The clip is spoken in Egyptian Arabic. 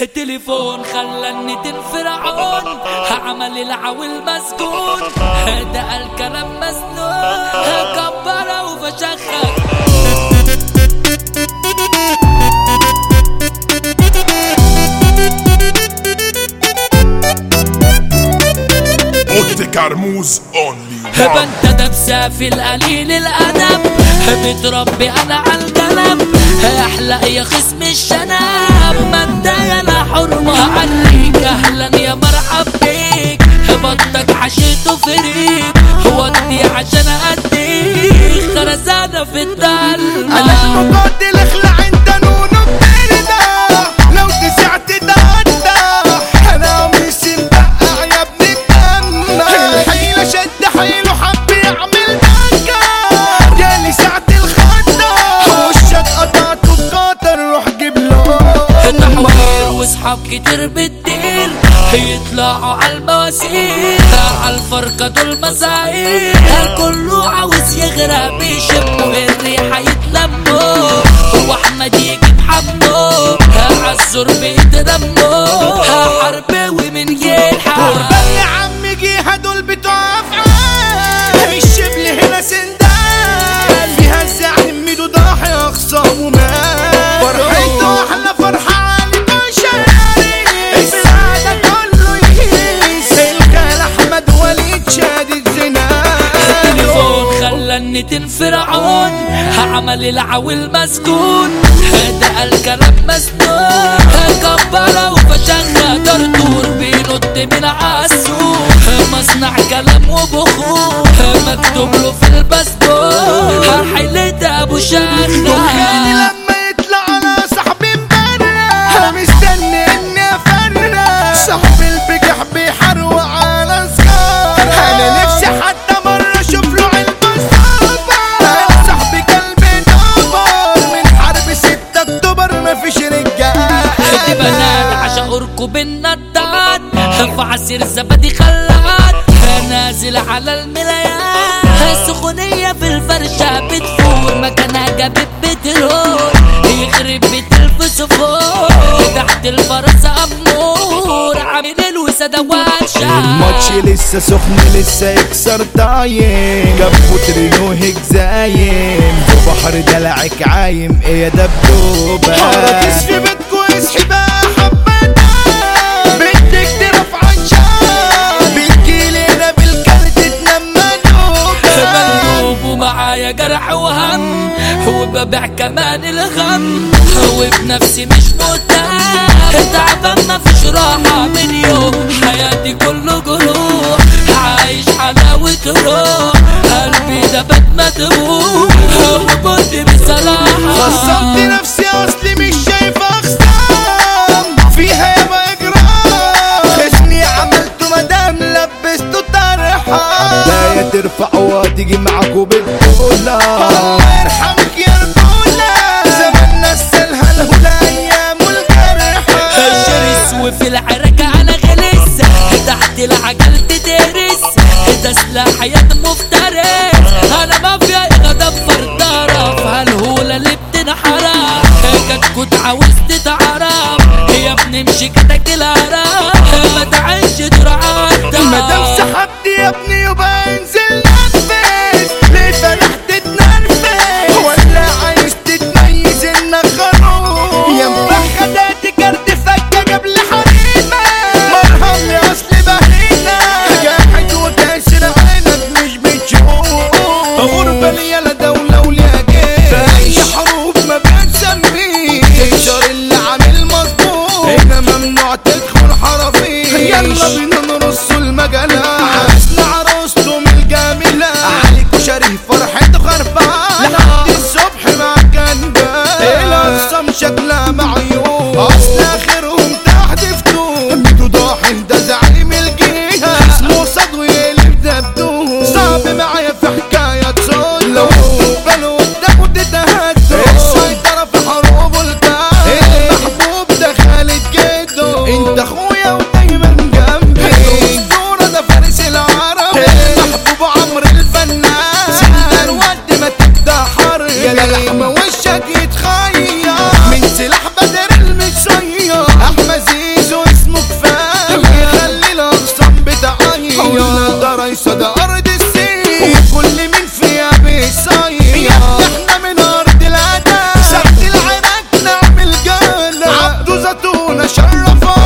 تليفون خلاني فرعون عمل العوي المسجون ده الكلام مسنون كبره وفشخك اوتي كرموز اونلي هبا انت دبسة في القليل الادب بتربي انا على القلم احلق يا خصم الشنب ما انت يا لا حرمة عليك اهلا يا مرحب بيك بطك حشيته فريق ودي عشان اديك خرزانة في انا الضلمة المقاتل اخلع انت نونو بترضى لو تسعت تقطع انا عمري سنبقع يا ابن الجنة الحيلة شد حيله حب يعمل دكة جالي ساعة الخطة وشك قطعته بقطر روح جيب له تحوير واصحاب كتير بالدير يطلعوا على المواسير على الفرقة دول مساعير كله عاوز يغرق بيشموا الريحة يتلموا واحمد يجيب حمو عالزور بيتدموا حربوي من يلحق قربان يا عم جيها دول بتوع افعال الشبل هنا سندال فيها الزعيم ميدو ضاحي اخصام ومال فرحته احلى فرحة عليك وشاري السعادة كله يهيس الخال احمد وليد شادد التليفون زناد خلاني تنفرعون عمل العوي المسكون ده الكلام مسنون كبره وفشخة دردور بينط من عالسوق مصنع كلام وبخور مكتوب له في الباسبور حيلة ابو دخاني شخة لما يطلع على صاحبي مبرع مستني اني افرع صاحبي البجح بيحروق على سكار انا نفسي حتى مرة اشوف له علبة صعبة انا صاحبي قلبي دبر من حرب 6 اكتوبر مفيش دي رجال بنات عشان اركب الندات في عصير زبادي خلات نازل على الملايات سخونية في الفرشة بتفور مكانها جابت بترول يخرب بيت الفسفور تحت الفرس أمور عامل الوسادة الماتش واتشا لسه سخن لسه يكسر طايم جابوا ترينوهك زايم في بحر دلعك عايم ايه يا دبدوبة حركش في بيتكو اصحي بقى حبتها بدك ترفع عشان بتجيلي انا بالكارت تنام مندوبة مقلوب ومعايا جرح وهم وببيع كمان الغم وبنفسي مش متهم تعبان مفيش راحة من يوم حياتي كله جروح عايش حلاوة روح قلبي ده بات مدبوح وكنت بصراحة خصمت نفسي اصلي مش شايف اخصام فيها يا اجرام خشني عملته مدام لبسته طرحه حبايه ترفع وتيجي معاكوا بالدولة الله يرحمك يا رجولة زماننا السلهى الهدى ايام الجرحى الشرس وفي العركة أنا غلس تحت العجل تدرس ده سلاح يد مفترس أنا مافيا غضب فرطرف هالهولة اللي بتنحرف كنت عاوز تتعرف يا ابني امشي كتك الهرب ما تعيش ترعى مادام سحبت يا ابني يبقى انزل نفس ليه فرحت تتنرفز ولا عايز تتميز انك خروف يا مفخدات كارت فكه قبل حريمه مرهم يا اصل بهينه جاحد وكاسر عينك مش بتشوف غربه ليا لا دوله ولا جيش اي حروب ما بتسميش تكسر اللي عامل مظبوط هنا ممنوع تدخل حرفيش يلا بينا نرص المجلة عرسنا عروسته من الجميلة عليك شريف فرحته خربان لحد الصبح مع الجنبان الأقسام شكلها معيوب أصل آخرهم تحت فتون ميدو ضاحي ده زعيم الجيهة اسمه صدوي اللي بدبدوه صعب معايا في حكاية صوت لو بلو قدامه تتهدوا السيطرة في حروب الكار المحبوب ده خالد جدو انت اخويا ودايما جنبي الاسطورة ده فارس العرب المحبوب عمرو الفنان سندان ود ما تبدا حر يا لحمة وشك يتخير من سلاح بدر المصير احمد زين شرفتونا شرفونا